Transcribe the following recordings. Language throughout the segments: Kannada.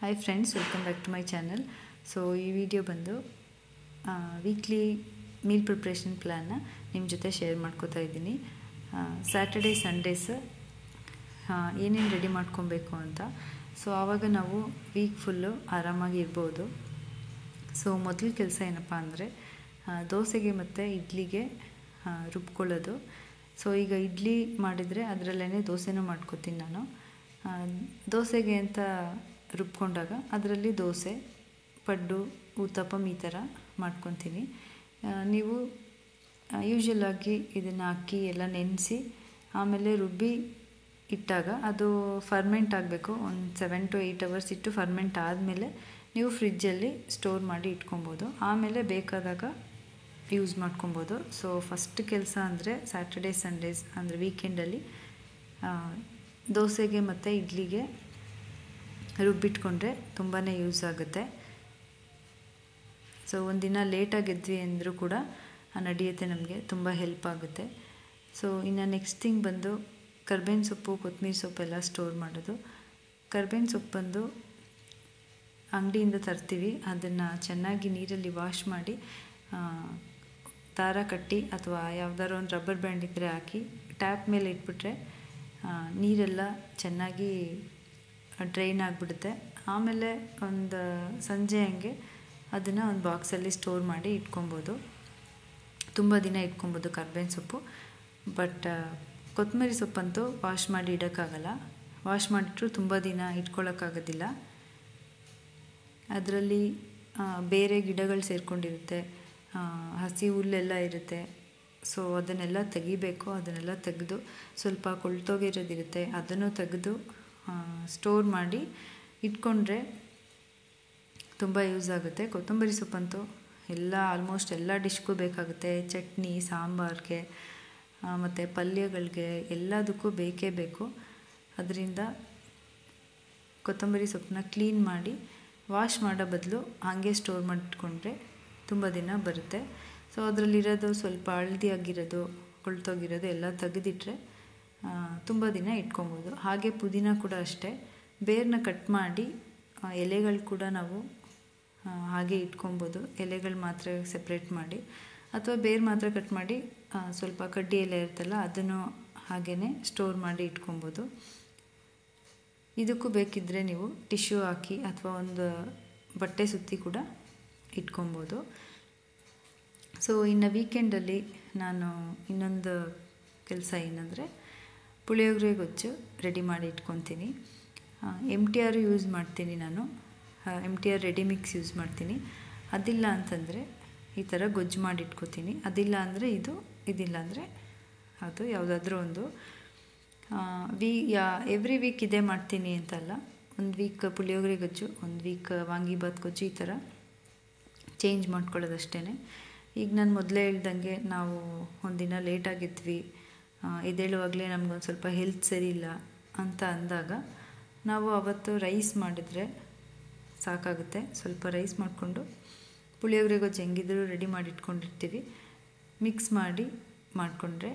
hi friends welcome back to my channel so ಈ ವಿಡಿಯೋ ಬಂದು ವೀಕ್ಲಿ ಮೀಲ್ ಪ್ರಿಪ್ರೇಷನ್ ಪ್ಲ್ಯಾನ್ನ ನಿಮ್ಮ ಜೊತೆ ಶೇರ್ ಮಾಡ್ಕೋತಾ ಇದ್ದೀನಿ ಸ್ಯಾಟರ್ಡೇ ಸಂಡೇಸ್ ಏನೇನು ರೆಡಿ ಮಾಡ್ಕೊಬೇಕು ಅಂತ ಸೊ ಆವಾಗ ನಾವು ವೀಕ್ ಫುಲ್ಲು ಆರಾಮಾಗಿ ಇರ್ಬೋದು ಸೊ ಮೊದಲ ಕೆಲಸ ಏನಪ್ಪ ಅಂದರೆ ದೋಸೆಗೆ ಮತ್ತು ಇಡ್ಲಿಗೆ ರುಬ್ಕೊಳ್ಳೋದು ಸೊ ಈಗ ಇಡ್ಲಿ ಮಾಡಿದರೆ ಅದರಲ್ಲೇ ದೋಸೆನೂ ಮಾಡ್ಕೋತೀನಿ ನಾನು ದೋಸೆಗೆ ಅಂತ ರುಬ್ಕೊಂಡಾಗ ಅದರಲ್ಲಿ ದೋಸೆ ಪಡ್ಡು ಊತಪ್ಪಂ ಈ ಥರ ಮಾಡ್ಕೊತೀನಿ ನೀವು ಯೂಶ್ವಲಾಗಿ ಇದನ್ನು ಅಕ್ಕಿ ಎಲ್ಲ ನೆನೆಸಿ ಆಮೇಲೆ ರುಬ್ಬಿ ಇಟ್ಟಾಗ ಅದು ಫರ್ಮೆಂಟ್ ಆಗಬೇಕು ಒಂದು ಸೆವೆನ್ ಟು ಏಯ್ಟ್ ಅವರ್ಸ್ ಇಟ್ಟು ಫರ್ಮೆಂಟ್ ಆದಮೇಲೆ ನೀವು ಫ್ರಿಜ್ಜಲ್ಲಿ ಸ್ಟೋರ್ ಮಾಡಿ ಇಟ್ಕೊಬೋದು ಆಮೇಲೆ ಬೇಕಾದಾಗ ಯೂಸ್ ಮಾಡ್ಕೊಬೋದು ಸೊ ಫಸ್ಟ್ ಕೆಲಸ ಅಂದರೆ ಸ್ಯಾಟರ್ಡೇ ಸಂಡೇಸ್ ಅಂದರೆ ವೀಕೆಂಡಲ್ಲಿ ದೋಸೆಗೆ ಮತ್ತು ಇಡ್ಲಿಗೆ ರುಬ್ಬಿಟ್ಕೊಂಡ್ರೆ ತುಂಬಾ ಯೂಸ್ ಆಗುತ್ತೆ ಸೊ ಒಂದಿನ ಲೇಟಾಗಿದ್ವಿ ಅಂದರೂ ಕೂಡ ನಡೆಯುತ್ತೆ ನಮಗೆ ತುಂಬ ಹೆಲ್ಪ್ ಆಗುತ್ತೆ ಸೊ ಇನ್ನು ನೆಕ್ಸ್ಟ್ ಥಿಂಗ್ ಬಂದು ಕರ್ಬೇವಿನ ಸೊಪ್ಪು ಕೊತ್ತಂಬರಿ ಸೊಪ್ಪೆಲ್ಲ ಸ್ಟೋರ್ ಮಾಡೋದು ಕರ್ಬೇವಿನ ಸೊಪ್ಪು ಬಂದು ಅಂಗಡಿಯಿಂದ ತರ್ತೀವಿ ಅದನ್ನು ಚೆನ್ನಾಗಿ ನೀರಲ್ಲಿ ವಾಶ್ ಮಾಡಿ ದಾರ ಕಟ್ಟಿ ಅಥವಾ ಯಾವ್ದಾದ್ರು ಒಂದು ರಬ್ಬರ್ ಬ್ಯಾಂಡ್ ಇದ್ದರೆ ಹಾಕಿ ಟ್ಯಾಪ್ ಮೇಲೆ ಇಟ್ಬಿಟ್ರೆ ನೀರೆಲ್ಲ ಚೆನ್ನಾಗಿ ಡ್ರೈನ್ ಆಗಿಬಿಡುತ್ತೆ ಆಮೇಲೆ ಒಂದು ಸಂಜೆ ಹಂಗೆ ಅದನ್ನು ಒಂದು ಬಾಕ್ಸಲ್ಲಿ ಸ್ಟೋರ್ ಮಾಡಿ ಇಟ್ಕೊಬೋದು ತುಂಬ ದಿನ ಇಟ್ಕೊಬೋದು ಕರ್ಬೇವಿನ ಸೊಪ್ಪು ಬಟ್ ಕೊತ್ತಂಬರಿ ಸೊಪ್ಪಂತೂ ವಾಶ್ ಮಾಡಿ ಇಡೋಕ್ಕಾಗಲ್ಲ ವಾಶ್ ಮಾಡಿಟ್ರು ತುಂಬ ದಿನ ಇಟ್ಕೊಳ್ಳೋಕ್ಕಾಗೋದಿಲ್ಲ ಅದರಲ್ಲಿ ಬೇರೆ ಗಿಡಗಳು ಸೇರಿಕೊಂಡಿರುತ್ತೆ ಹಸಿ ಹುಲ್ಲೆಲ್ಲ ಇರುತ್ತೆ ಸೊ ಅದನ್ನೆಲ್ಲ ತೆಗಿಬೇಕು ಅದನ್ನೆಲ್ಲ ತೆಗೆದು ಸ್ವಲ್ಪ ಕೊಳ್ತೋಗಿರೋದಿರುತ್ತೆ ಅದನ್ನು ತೆಗೆದು ಸ್ಟೋರ್ ಮಾಡಿ ಇಟ್ಕೊಂಡ್ರೆ ತುಂಬ ಯೂಸ್ ಆಗುತ್ತೆ ಕೊತ್ತಂಬರಿ ಸೊಪ್ಪಂತೂ ಎಲ್ಲ ಆಲ್ಮೋಸ್ಟ್ ಎಲ್ಲ ಡಿಶ್ಗೂ ಬೇಕಾಗುತ್ತೆ ಚಟ್ನಿ ಸಾಂಬಾರಿಗೆ ಮತ್ತು ಪಲ್ಯಗಳಿಗೆ ಎಲ್ಲದಕ್ಕೂ ಬೇಕೇ ಬೇಕು ಅದರಿಂದ ಕೊತ್ತಂಬರಿ ಸೊಪ್ಪನ್ನ ಕ್ಲೀನ್ ಮಾಡಿ ವಾಶ್ ಮಾಡೋ ಬದಲು ಹಾಗೆ ಸ್ಟೋರ್ ಮಾಡಿಟ್ಕೊಂಡ್ರೆ ತುಂಬ ದಿನ ಬರುತ್ತೆ ಸೊ ಅದರಲ್ಲಿರೋದು ಸ್ವಲ್ಪ ಹಳದಿ ಆಗಿರೋದು ಕೊಳ್ತೋಗಿರೋದು ಎಲ್ಲ ತೆಗೆದಿಟ್ರೆ ತುಂಬ ದಿನ ಇಟ್ಕೊಬೋದು ಹಾಗೆ ಪುದೀನ ಕೂಡ ಅಷ್ಟೇ ಬೇರನ್ನ ಕಟ್ ಮಾಡಿ ಎಲೆಗಳು ಕೂಡ ನಾವು ಹಾಗೆ ಇಟ್ಕೊಬೋದು ಎಲೆಗಳು ಮಾತ್ರ ಸೆಪ್ರೇಟ್ ಮಾಡಿ ಅಥವಾ ಬೇರೆ ಮಾತ್ರ ಕಟ್ ಮಾಡಿ ಸ್ವಲ್ಪ ಕಡ್ಡಿ ಎಲೆ ಇರ್ತಲ್ಲ ಅದನ್ನು ಹಾಗೇ ಸ್ಟೋರ್ ಮಾಡಿ ಇಟ್ಕೊಬೋದು ಇದಕ್ಕೂ ಬೇಕಿದ್ದರೆ ನೀವು ಟಿಶ್ಯೂ ಹಾಕಿ ಅಥವಾ ಒಂದು ಬಟ್ಟೆ ಸುತ್ತಿ ಕೂಡ ಇಟ್ಕೊಬೋದು ಸೊ ಇನ್ನು ವೀಕೆಂಡಲ್ಲಿ ನಾನು ಇನ್ನೊಂದು ಕೆಲಸ ಏನಂದರೆ ಪುಳಿಯೋಗರೆ ಗೊಜ್ಜು ರೆಡಿ ಮಾಡಿ ಇಟ್ಕೊತೀನಿ ಎಮ್ ಟಿ ಆರ್ ಯೂಸ್ ಮಾಡ್ತೀನಿ ನಾನು M T R ready mix use ಮಾಡ್ತೀನಿ ಅದಿಲ್ಲ ಅಂತಂದರೆ ಈ ಥರ ಗೊಜ್ಜು ಮಾಡಿ ಇಟ್ಕೋತೀನಿ ಅದಿಲ್ಲ ಅಂದರೆ ಇದು ಇದಿಲ್ಲ ಅಂದರೆ ಅದು ಯಾವುದಾದ್ರೂ ಒಂದು ವೀ ಯಾ ಎವ್ರಿ ವೀಕ್ ಇದೇ ಮಾಡ್ತೀನಿ ಅಂತಲ್ಲ ಒಂದು ವೀಕ್ ಪುಳಿಯೋಗರೆ ಗೊಜ್ಜು ಒಂದು ವೀಕ್ ವಾಂಗಿಬಾತ್ ಗೊಜ್ಜು ಈ ಥರ ಚೇಂಜ್ ಮಾಡ್ಕೊಳ್ಳೋದಷ್ಟೇ ಈಗ ನಾನು ಮೊದಲೇ ಹೇಳ್ದಂಗೆ ನಾವು ಒಂದಿನ ಲೇಟಾಗಿದ್ವಿ ಎದ್ದೇಳುವಾಗಲೇ ನಮಗೊಂದು ಸ್ವಲ್ಪ ಹೆಲ್ತ್ ಸರಿ ಇಲ್ಲ ಅಂತ ಅಂದಾಗ ನಾವು ಅವತ್ತು ರೈಸ್ ಮಾಡಿದರೆ ಸಾಕಾಗುತ್ತೆ ಸ್ವಲ್ಪ ರೈಸ್ ಮಾಡಿಕೊಂಡು ಪುಳಿಯೋಗರೆ ಗೊಜ್ಜು ಹೆಂಗಿದ್ರು ರೆಡಿ ಮಾಡಿ ಇಟ್ಕೊಂಡಿರ್ತೀವಿ ಮಿಕ್ಸ್ ಮಾಡಿ ಮಾಡಿಕೊಂಡ್ರೆ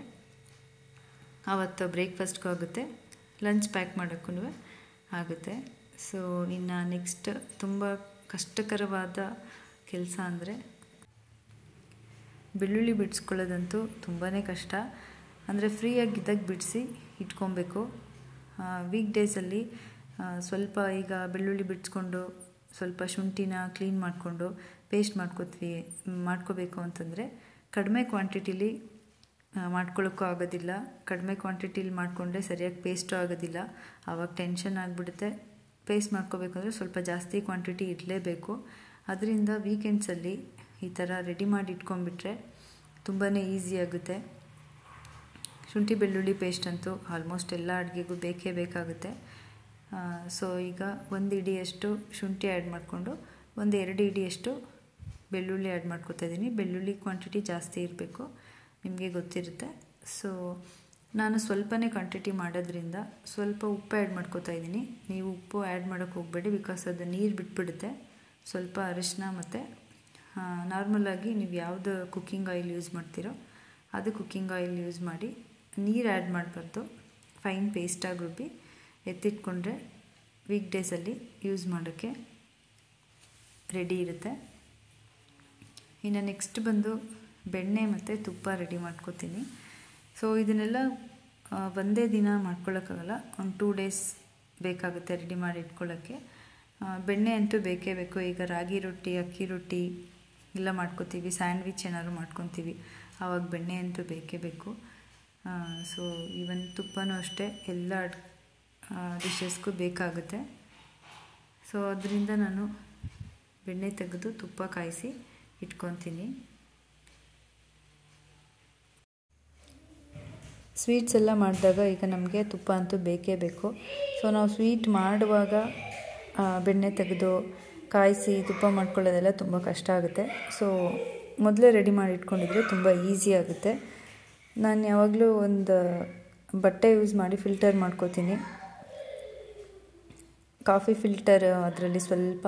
ಆವತ್ತು ಬ್ರೇಕ್ಫಾಸ್ಟ್ಗೂ ಆಗುತ್ತೆ ಲಂಚ್ ಪ್ಯಾಕ್ ಮಾಡೋಕ್ಕೂ ಆಗುತ್ತೆ ಸೊ ಇನ್ನು ನೆಕ್ಸ್ಟ್ ತುಂಬ ಕಷ್ಟಕರವಾದ ಕೆಲಸ ಅಂದರೆ ಬೆಳ್ಳುಳ್ಳಿ ಬಿಡಿಸ್ಕೊಳ್ಳೋದಂತೂ ತುಂಬಾ ಕಷ್ಟ ಅಂದರೆ ಫ್ರೀಯಾಗಿದ್ದಾಗ ಬಿಡಿಸಿ ಇಟ್ಕೊಬೇಕು ವೀಕ್ ಡೇಸಲ್ಲಿ ಸ್ವಲ್ಪ ಈಗ ಬೆಳ್ಳುಳ್ಳಿ ಬಿಡಿಸ್ಕೊಂಡು ಸ್ವಲ್ಪ ಶುಂಠಿನ ಕ್ಲೀನ್ ಮಾಡಿಕೊಂಡು ಪೇಸ್ಟ್ ಮಾಡ್ಕೋತೀವಿ ಮಾಡ್ಕೋಬೇಕು ಅಂತಂದರೆ ಕಡಿಮೆ ಕ್ವಾಂಟಿಟಿಲಿ ಮಾಡ್ಕೊಳ್ಳೋಕ್ಕೂ ಆಗೋದಿಲ್ಲ ಕಡಿಮೆ ಕ್ವಾಂಟಿಟಿಲಿ ಮಾಡಿಕೊಂಡ್ರೆ ಸರಿಯಾಗಿ ಪೇಸ್ಟು ಆಗೋದಿಲ್ಲ ಆವಾಗ ಟೆನ್ಷನ್ ಆಗಿಬಿಡುತ್ತೆ ಪೇಸ್ಟ್ ಮಾಡ್ಕೋಬೇಕಂದ್ರೆ ಸ್ವಲ್ಪ ಜಾಸ್ತಿ ಕ್ವಾಂಟಿಟಿ ಇಡಲೇಬೇಕು ಅದರಿಂದ ವೀಕೆಂಡ್ಸಲ್ಲಿ ಈ ಥರ ರೆಡಿ ಮಾಡಿ ಇಟ್ಕೊಂಡ್ಬಿಟ್ರೆ ತುಂಬಾ ಈಸಿ ಆಗುತ್ತೆ ಶುಂಠಿ ಬೆಳ್ಳುಳ್ಳಿ ಪೇಸ್ಟ್ ಅಂತೂ ಆಲ್ಮೋಸ್ಟ್ ಎಲ್ಲ ಅಡುಗೆಗೂ ಬೇಕೇ ಬೇಕಾಗುತ್ತೆ ಸೊ ಈಗ ಒಂದು ಇಡಿಯಷ್ಟು ಶುಂಠಿ ಆ್ಯಡ್ ಮಾಡಿಕೊಂಡು ಒಂದು ಎರಡು ಇಡಿಯಷ್ಟು ಬೆಳ್ಳುಳ್ಳಿ ಆ್ಯಡ್ ಮಾಡ್ಕೊತಾ ಇದ್ದೀನಿ ಬೆಳ್ಳುಳ್ಳಿ ಕ್ವಾಂಟಿಟಿ ಜಾಸ್ತಿ ಇರಬೇಕು ನಿಮಗೆ ಗೊತ್ತಿರುತ್ತೆ ಸೊ ನಾನು ಸ್ವಲ್ಪನೇ ಕ್ವಾಂಟಿಟಿ ಮಾಡೋದ್ರಿಂದ ಸ್ವಲ್ಪ ಉಪ್ಪು ಆ್ಯಡ್ ಮಾಡ್ಕೋತಾ ಇದ್ದೀನಿ ನೀವು ಉಪ್ಪು ಆ್ಯಡ್ ಮಾಡೋಕ್ಕೆ ಹೋಗಬೇಡಿ ಬಿಕಾಸ್ ಅದು ನೀರು ಬಿಟ್ಬಿಡುತ್ತೆ ಸ್ವಲ್ಪ ಅರಿಶಿನ ಮತ್ತು ನಾರ್ಮಲಾಗಿ ನೀವು ಯಾವುದು ಕುಕ್ಕಿಂಗ್ ಆಯಿಲ್ ಯೂಸ್ ಮಾಡ್ತೀರೋ ಅದು ಕುಕ್ಕಿಂಗ್ ಆಯಿಲ್ ಯೂಸ್ ಮಾಡಿ ನೀರು ಆ್ಯಡ್ ಮಾಡಬಾರ್ದು ಫೈನ್ ಪೇಸ್ಟಾಗಿ ರುಬ್ಬಿ ಎತ್ತಿಟ್ಕೊಂಡ್ರೆ ವೀಕ್ ಡೇಸಲ್ಲಿ ಯೂಸ್ ಮಾಡೋಕ್ಕೆ ರೆಡಿ ಇರುತ್ತೆ ಇನ್ನು ನೆಕ್ಸ್ಟ್ ಬಂದು ಬೆಣ್ಣೆ ಮತ್ತು ತುಪ್ಪ ರೆಡಿ ಮಾಡ್ಕೋತೀನಿ ಸೊ ಇದನ್ನೆಲ್ಲ ಒಂದೇ ದಿನ ಮಾಡ್ಕೊಳ್ಳೋಕ್ಕಾಗಲ್ಲ ಒಂದು ಟೂ ಡೇಸ್ ಬೇಕಾಗುತ್ತೆ ರೆಡಿ ಮಾಡಿ ಇಟ್ಕೊಳ್ಳೋಕ್ಕೆ ಬೆಣ್ಣೆ ಅಂತೂ ಬೇಕೇ ಬೇಕು ಈಗ ರಾಗಿ ರೊಟ್ಟಿ ಅಕ್ಕಿ ರೊಟ್ಟಿ ಎಲ್ಲ ಮಾಡ್ಕೋತೀವಿ ಸ್ಯಾಂಡ್ವಿಚ್ ಏನಾದ್ರು ಮಾಡ್ಕೊತೀವಿ ಆವಾಗ ಬೆಣ್ಣೆ ಅಂತೂ ಬೇಕೇ ಬೇಕು ಸೊ ಈವನ್ ತುಪ್ಪನೂ ಅಷ್ಟೇ ಎಲ್ಲ ಡಿಶಸ್ಗೂ ಬೇಕಾಗುತ್ತೆ ಸೊ ಅದರಿಂದ ನಾನು ಬೆಣ್ಣೆ ತೆಗೆದು ತುಪ್ಪ ಕಾಯಿಸಿ ಇಟ್ಕೊತೀನಿ ಸ್ವೀಟ್ಸ್ ಎಲ್ಲ ಮಾಡಿದಾಗ ಈಗ ನಮಗೆ ತುಪ್ಪ ಅಂತೂ ಬೇಕೇ ಬೇಕು ಸೊ ನಾವು ಸ್ವೀಟ್ ಮಾಡುವಾಗ ಬೆಣ್ಣೆ ತೆಗೆದು ಕಾಯಿಸಿ ತುಪ್ಪ ಮಾಡ್ಕೊಳ್ಳೋದೆಲ್ಲ ತುಂಬ ಕಷ್ಟ ಆಗುತ್ತೆ ಸೊ ಮೊದಲೇ ರೆಡಿ ಮಾಡಿ ಇಟ್ಕೊಂಡಿದ್ರೆ ತುಂಬ ಈಸಿ ಆಗುತ್ತೆ ನಾನು ಯಾವಾಗಲೂ ಒಂದು ಬಟ್ಟೆ ಯೂಸ್ ಮಾಡಿ ಫಿಲ್ಟರ್ ಮಾಡ್ಕೋತೀನಿ ಕಾಫಿ ಫಿಲ್ಟರ್ ಅದರಲ್ಲಿ ಸ್ವಲ್ಪ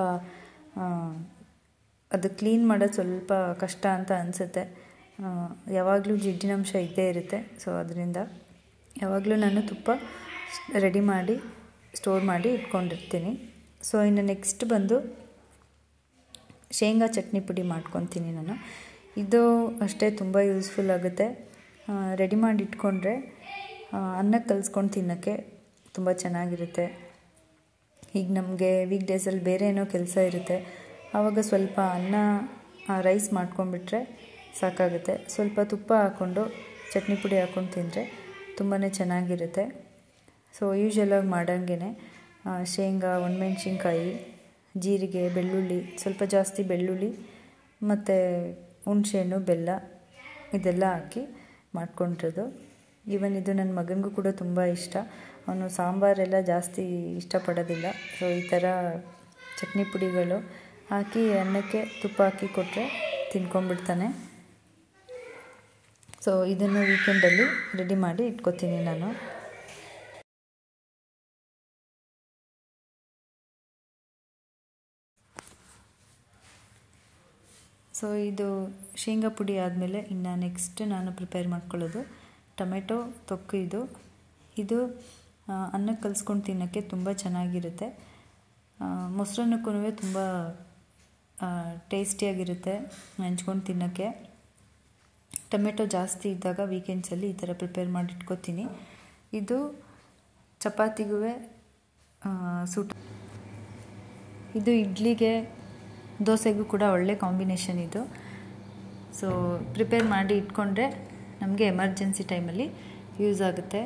ಅದು ಕ್ಲೀನ್ ಮಾಡೋದು ಸ್ವಲ್ಪ ಕಷ್ಟ ಅಂತ ಅನಿಸುತ್ತೆ ಯಾವಾಗಲೂ ಜಿಡ್ಡಿನಂಶ ಇದ್ದೇ ಇರುತ್ತೆ ಸೊ ಅದರಿಂದ ಯಾವಾಗಲೂ ನಾನು ತುಪ್ಪ ರೆಡಿ ಮಾಡಿ ಸ್ಟೋರ್ ಮಾಡಿ ಇಟ್ಕೊಂಡಿರ್ತೀನಿ ಸೊ ಇನ್ನು ನೆಕ್ಸ್ಟ್ ಬಂದು ಶೇಂಗಾ ಚಟ್ನಿ ಪುಡಿ ಮಾಡ್ಕೊತೀನಿ ನಾನು ಇದು ಅಷ್ಟೇ ತುಂಬ ಯೂಸ್ಫುಲ್ ಆಗುತ್ತೆ ರೆಡಿ ಮಾಡಿ ಇಟ್ಕೊಂಡ್ರೆ ಅನ್ನಕ್ಕೆ ಕಲಿಸ್ಕೊಂಡು ತಿನ್ನೋಕ್ಕೆ ತುಂಬ ಚೆನ್ನಾಗಿರುತ್ತೆ ಈಗ ನಮಗೆ ವೀಕ್ ಡೇಸಲ್ಲಿ ಬೇರೆ ಏನೋ ಕೆಲಸ ಇರುತ್ತೆ ಆವಾಗ ಸ್ವಲ್ಪ ಅನ್ನ ರೈಸ್ ಮಾಡ್ಕೊಂಡ್ಬಿಟ್ರೆ ಸಾಕಾಗುತ್ತೆ ಸ್ವಲ್ಪ ತುಪ್ಪ ಹಾಕ್ಕೊಂಡು ಚಟ್ನಿ ಪುಡಿ ಹಾಕ್ಕೊಂಡು ತಿಂದರೆ ತುಂಬಾ ಚೆನ್ನಾಗಿರುತ್ತೆ ಸೊ ಯೂಶ್ವಲಾಗಿ ಮಾಡೋಂಗೆ ಶೇಂಗಾ ಒಣಮೆಣ್ಸಿನ್ಕಾಯಿ ಜೀರಿಗೆ ಬೆಳ್ಳುಳ್ಳಿ ಸ್ವಲ್ಪ ಜಾಸ್ತಿ ಬೆಳ್ಳುಳ್ಳಿ ಮತ್ತು ಹುಣಸೆಹಣ್ಣು ಬೆಲ್ಲ ಇದೆಲ್ಲ ಹಾಕಿ ಮಾಡ್ಕೊಂಡಿರೋದು ಈವನ್ ಇದು ನನ್ನ ಮಗನಿಗೂ ಕೂಡ ತುಂಬ ಇಷ್ಟ ಅವನು ಸಾಂಬಾರೆಲ್ಲ ಜಾಸ್ತಿ ಇಷ್ಟಪಡೋದಿಲ್ಲ ಸೊ ಈ ಥರ ಚಟ್ನಿ ಪುಡಿಗಳು ಹಾಕಿ ಅನ್ನಕ್ಕೆ ತುಪ್ಪ ಹಾಕಿ ಕೊಟ್ಟರೆ ತಿನ್ಕೊಂಡ್ಬಿಡ್ತಾನೆ ಸೊ ಇದನ್ನು ವೀಕೆಂಡಲ್ಲಿ ರೆಡಿ ಮಾಡಿ ಇಟ್ಕೋತೀನಿ ನಾನು ಸೊ ಇದು ಶೇಂಗಾ ಪುಡಿ ಆದಮೇಲೆ ಇನ್ನು ನೆಕ್ಸ್ಟ್ ನಾನು ಪ್ರಿಪೇರ್ ಮಾಡ್ಕೊಳ್ಳೋದು ಟೊಮೆಟೊ ತೊಕ್ಕು ಇದು ಇದು ಅನ್ನಕ್ಕೆ ಕಲಿಸ್ಕೊಂಡು ತಿನ್ನೋಕ್ಕೆ ತುಂಬ ಚೆನ್ನಾಗಿರುತ್ತೆ ಮೊಸರನ್ನಕ್ಕೂ ತುಂಬ ಟೇಸ್ಟಿಯಾಗಿರುತ್ತೆ ನೆಂಚ್ಕೊಂಡು ತಿನ್ನೋಕ್ಕೆ ಟೊಮೆಟೊ ಜಾಸ್ತಿ ಇದ್ದಾಗ ವೀಕೆಂಡ್ಸಲ್ಲಿ ಈ ಥರ ಪ್ರಿಪೇರ್ ಮಾಡಿ ಇಟ್ಕೋತೀನಿ ಇದು ಚಪಾತಿಗೂ ಸೂಟ್ ಇದು ಇಡ್ಲಿಗೆ ದೋಸೆಗೂ ಕೂಡ ಒಳ್ಳೆ ಕಾಂಬಿನೇಷನ್ ಇದು ಸೊ ಪ್ರಿಪೇರ್ ಮಾಡಿ ಇಟ್ಕೊಂಡ್ರೆ ನಮಗೆ ಎಮರ್ಜೆನ್ಸಿ ಟೈಮಲ್ಲಿ ಯೂಸ್ ಆಗುತ್ತೆ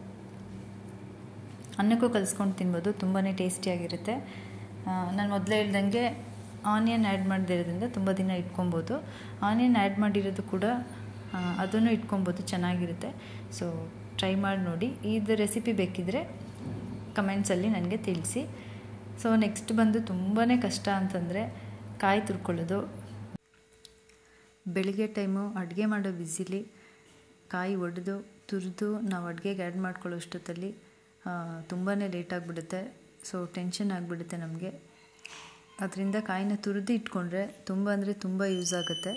ಅನ್ನಕ್ಕೂ ಕಲಿಸ್ಕೊಂಡು ತಿನ್ಬೋದು ತುಂಬಾ ಟೇಸ್ಟಿಯಾಗಿರುತ್ತೆ ನಾನು ಮೊದಲೇ ಹೇಳ್ದಂಗೆ ಆನಿಯನ್ ಆ್ಯಡ್ ಮಾಡದಿರೋದ್ರಿಂದ ತುಂಬ ದಿನ ಇಟ್ಕೊಬೋದು ಆನಿಯನ್ ಆ್ಯಡ್ ಮಾಡಿರೋದು ಕೂಡ ಅದನ್ನು ಇಟ್ಕೊಬೋದು ಚೆನ್ನಾಗಿರುತ್ತೆ ಸೊ ಟ್ರೈ ಮಾಡಿ ನೋಡಿ ಇದು ರೆಸಿಪಿ ಬೇಕಿದ್ದರೆ ಕಮೆಂಟ್ಸಲ್ಲಿ ನನಗೆ ತಿಳಿಸಿ ಸೊ ನೆಕ್ಸ್ಟ್ ಬಂದು ತುಂಬಾ ಕಷ್ಟ ಅಂತಂದರೆ ಕಾಯಿ ತುರ್ಕೊಳ್ಳೋದು ಬೆಳಿಗ್ಗೆ ಟೈಮು ಅಡುಗೆ ಮಾಡೋ ಬಿಸಿಲಿ ಕಾಯಿ ಒಡೆದು ತುರಿದು ನಾವು ಅಡುಗೆಗೆ ಆ್ಯಡ್ ಮಾಡ್ಕೊಳ್ಳೋ ಅಷ್ಟೊತ್ತಲ್ಲಿ ತುಂಬಾ ಲೇಟ್ ಆಗಿಬಿಡುತ್ತೆ ಸೊ ಟೆನ್ಷನ್ ಆಗಿಬಿಡುತ್ತೆ ನಮಗೆ ಅದರಿಂದ ಕಾಯಿನ ತುರಿದು ಇಟ್ಕೊಂಡ್ರೆ ತುಂಬ ಅಂದರೆ ತುಂಬ ಯೂಸ್ ಆಗುತ್ತೆ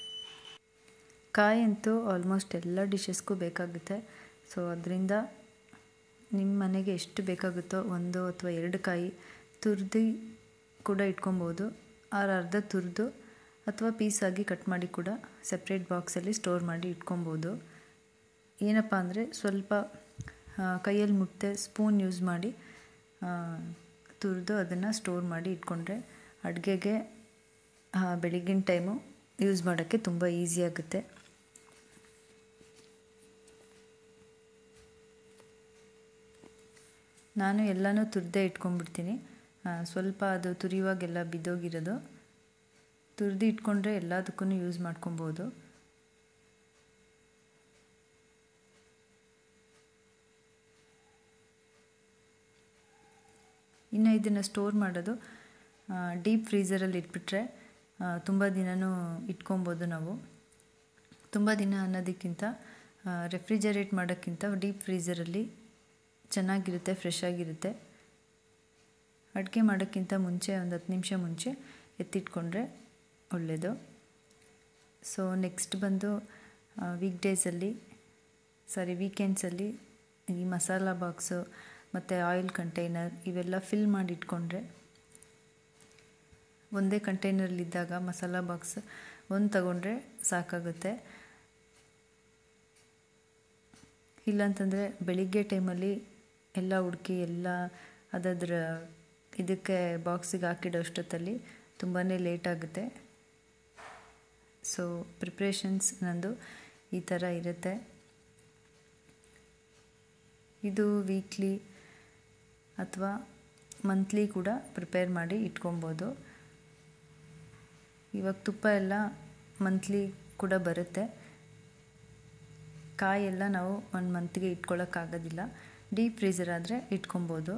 ಕಾಯಿ ಅಂತೂ ಆಲ್ಮೋಸ್ಟ್ ಎಲ್ಲ ಡಿಶಸ್ಗೂ ಬೇಕಾಗುತ್ತೆ ಸೊ ಅದರಿಂದ ನಿಮ್ಮ ಮನೆಗೆ ಎಷ್ಟು ಬೇಕಾಗುತ್ತೋ ಒಂದು ಅಥವಾ ಎರಡು ಕಾಯಿ ತುರಿದು ಕೂಡ ಇಟ್ಕೊಬೋದು ಆರು ಅರ್ಧ ತುರಿದು ಅಥವಾ ಪೀಸಾಗಿ ಕಟ್ ಮಾಡಿ ಕೂಡ ಸಪ್ರೇಟ್ ಬಾಕ್ಸಲ್ಲಿ ಸ್ಟೋರ್ ಮಾಡಿ ಇಟ್ಕೊಬೋದು ಏನಪ್ಪ ಅಂದರೆ ಸ್ವಲ್ಪ ಕೈಯಲ್ಲಿ ಮುಟ್ಟೆ ಸ್ಪೂನ್ ಯೂಸ್ ಮಾಡಿ ತುರಿದು ಅದನ್ನು ಸ್ಟೋರ್ ಮಾಡಿ ಇಟ್ಕೊಂಡ್ರೆ ಅಡುಗೆಗೆ ಬೆಳಗಿನ ಟೈಮು ಯೂಸ್ ಮಾಡೋಕ್ಕೆ ತುಂಬ ಈಸಿ ಆಗುತ್ತೆ ನಾನು ಎಲ್ಲನೂ ತುರಿದೇ ಇಟ್ಕೊಂಡ್ಬಿಡ್ತೀನಿ ಸ್ವಲ್ಪ ಅದು ತುರಿಯುವಾಗೆಲ್ಲ ಬಿದ್ದೋಗಿರೋದು ತುರಿದು ಇಟ್ಕೊಂಡ್ರೆ ಎಲ್ಲದಕ್ಕೂ ಯೂಸ್ ಮಾಡ್ಕೊಬೋದು ಇನ್ನು ಇದನ್ನು ಸ್ಟೋರ್ ಮಾಡೋದು ಡೀಪ್ ಫ್ರೀಝರಲ್ಲಿ ಇಟ್ಬಿಟ್ರೆ ತುಂಬ ದಿನವೂ ಇಟ್ಕೊಬೋದು ನಾವು ತುಂಬ ದಿನ ಅನ್ನೋದಕ್ಕಿಂತ ರೆಫ್ರಿಜರೇಟ್ ಮಾಡೋಕ್ಕಿಂತ ಡೀಪ್ ಫ್ರೀಝರಲ್ಲಿ ಚೆನ್ನಾಗಿರುತ್ತೆ ಫ್ರೆಶ್ ಆಗಿರುತ್ತೆ ಅಡುಗೆ ಮಾಡೋಕ್ಕಿಂತ ಮುಂಚೆ ಒಂದು ಹತ್ತು ನಿಮಿಷ ಮುಂಚೆ ಎತ್ತಿಟ್ಕೊಂಡ್ರೆ ಒಳ್ಳೆಯದು ಸೊ ನೆಕ್ಸ್ಟ್ ಬಂದು ವೀಕ್ ಡೇಸಲ್ಲಿ ಸಾರಿ ವೀಕೆಂಡ್ಸಲ್ಲಿ ಈ ಮಸಾಲ ಬಾಕ್ಸು ಮತ್ತು ಆಯಿಲ್ ಕಂಟೈನರ್ ಇವೆಲ್ಲ ಫಿಲ್ ಮಾಡಿ ಇಟ್ಕೊಂಡ್ರೆ ಒಂದೇ ಕಂಟೈನರ್ಲಿದ್ದಾಗ ಮಸಾಲ ಬಾಕ್ಸ್ ಒಂದು ತಗೊಂಡ್ರೆ ಸಾಕಾಗುತ್ತೆ ಇಲ್ಲಾಂತಂದರೆ ಬೆಳಿಗ್ಗೆ ಟೈಮಲ್ಲಿ ಎಲ್ಲ ಹುಡುಕಿ ಎಲ್ಲ ಅದದ್ರ ಇದಕ್ಕೆ ಬಾಕ್ಸಿಗೆ ಹಾಕಿಡೋ ಅಷ್ಟೊತ್ತಲ್ಲಿ ತುಂಬಾ ಲೇಟ್ ಆಗುತ್ತೆ ಸೊ ಪ್ರಿಪ್ರೇಷನ್ಸ್ ನಂದು ಈ ಥರ ಇರುತ್ತೆ ಇದು ವೀಕ್ಲಿ ಅಥವಾ ಮಂತ್ಲಿ ಕೂಡ ಪ್ರಿಪೇರ್ ಮಾಡಿ ಇಟ್ಕೊಬೋದು ಇವಾಗ ತುಪ್ಪ ಎಲ್ಲ ಮಂತ್ಲಿ ಕೂಡ ಬರುತ್ತೆ ಕಾಯೆಲ್ಲ ನಾವು ಒಂದು ಮಂತ್ಗೆ ಇಟ್ಕೊಳ್ಳೋಕ್ಕಾಗೋದಿಲ್ಲ ಡೀಪ್ ಫ್ರೀಸರ್ ಆದರೆ ಇಟ್ಕೊಬೋದು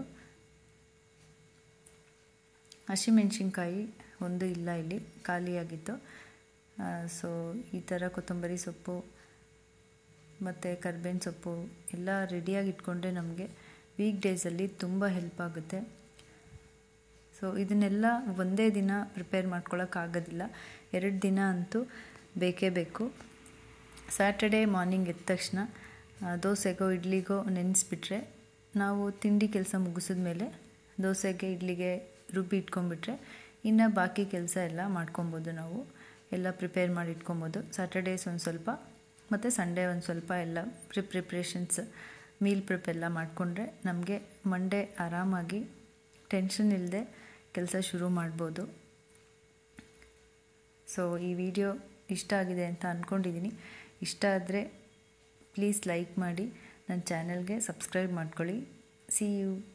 ಹಸಿಮೆಣ್ಸಿನ್ಕಾಯಿ ಒಂದು ಇಲ್ಲ ಇಲ್ಲಿ ಖಾಲಿಯಾಗಿತ್ತು ಸೊ ಈ ಥರ ಕೊತ್ತಂಬರಿ ಸೊಪ್ಪು ಮತ್ತು ಕರ್ಬೇವಿನ ಸೊಪ್ಪು ಎಲ್ಲ ರೆಡಿಯಾಗಿ ಇಟ್ಕೊಂಡ್ರೆ ನಮಗೆ ವೀಕ್ ಡೇಸಲ್ಲಿ ತುಂಬ ಹೆಲ್ಪ್ ಆಗುತ್ತೆ ಸೊ ಇದನ್ನೆಲ್ಲ ಒಂದೇ ದಿನ ಪ್ರಿಪೇರ್ ಮಾಡ್ಕೊಳ್ಳೋಕ್ಕಾಗೋದಿಲ್ಲ ಎರಡು ದಿನ ಅಂತೂ ಬೇಕೇ ಬೇಕು ಸ್ಯಾಟರ್ಡೇ ಮಾರ್ನಿಂಗ್ ಎದ್ದ ತಕ್ಷಣ ದೋಸೆಗೋ ಇಡ್ಲಿಗೋ ನೆನೆಸ್ಬಿಟ್ರೆ ನಾವು ತಿಂಡಿ ಕೆಲಸ ಮುಗಿಸಿದ ಮೇಲೆ ದೋಸೆಗೆ ಇಡ್ಲಿಗೆ ರುಬ್ಬಿ ಇಟ್ಕೊಂಡ್ಬಿಟ್ರೆ ಇನ್ನು ಬಾಕಿ ಕೆಲಸ ಎಲ್ಲ ಮಾಡ್ಕೊಬೋದು ನಾವು ಎಲ್ಲ ಪ್ರಿಪೇರ್ ಮಾಡಿ ಇಟ್ಕೊಬೋದು ಸ್ಯಾಟರ್ಡೇಸ್ ಒಂದು ಸ್ವಲ್ಪ ಮತ್ತು ಸಂಡೇ ಒಂದು ಸ್ವಲ್ಪ ಎಲ್ಲ ಪ್ರಿ ಪ್ರಿಪ್ರೇಷನ್ಸ್ ಮೀಲ್ ಪ್ರಿಪ್ ಎಲ್ಲ ಮಾಡಿಕೊಂಡ್ರೆ ನಮಗೆ ಮಂಡೇ ಆರಾಮಾಗಿ ಟೆನ್ಷನ್ ಇಲ್ಲದೆ ಕೆಲಸ ಶುರು ಮಾಡ್ಬೋದು ಸೊ ಈ ವಿಡಿಯೋ ಇಷ್ಟ ಆಗಿದೆ ಅಂತ ಅಂದ್ಕೊಂಡಿದ್ದೀನಿ ಇಷ್ಟ ಆದರೆ ಪ್ಲೀಸ್ ಲೈಕ್ ಮಾಡಿ ನನ್ನ ಚಾನಲ್ಗೆ ಸಬ್ಸ್ಕ್ರೈಬ್ ಮಾಡ್ಕೊಳ್ಳಿ ಸಿ ಯು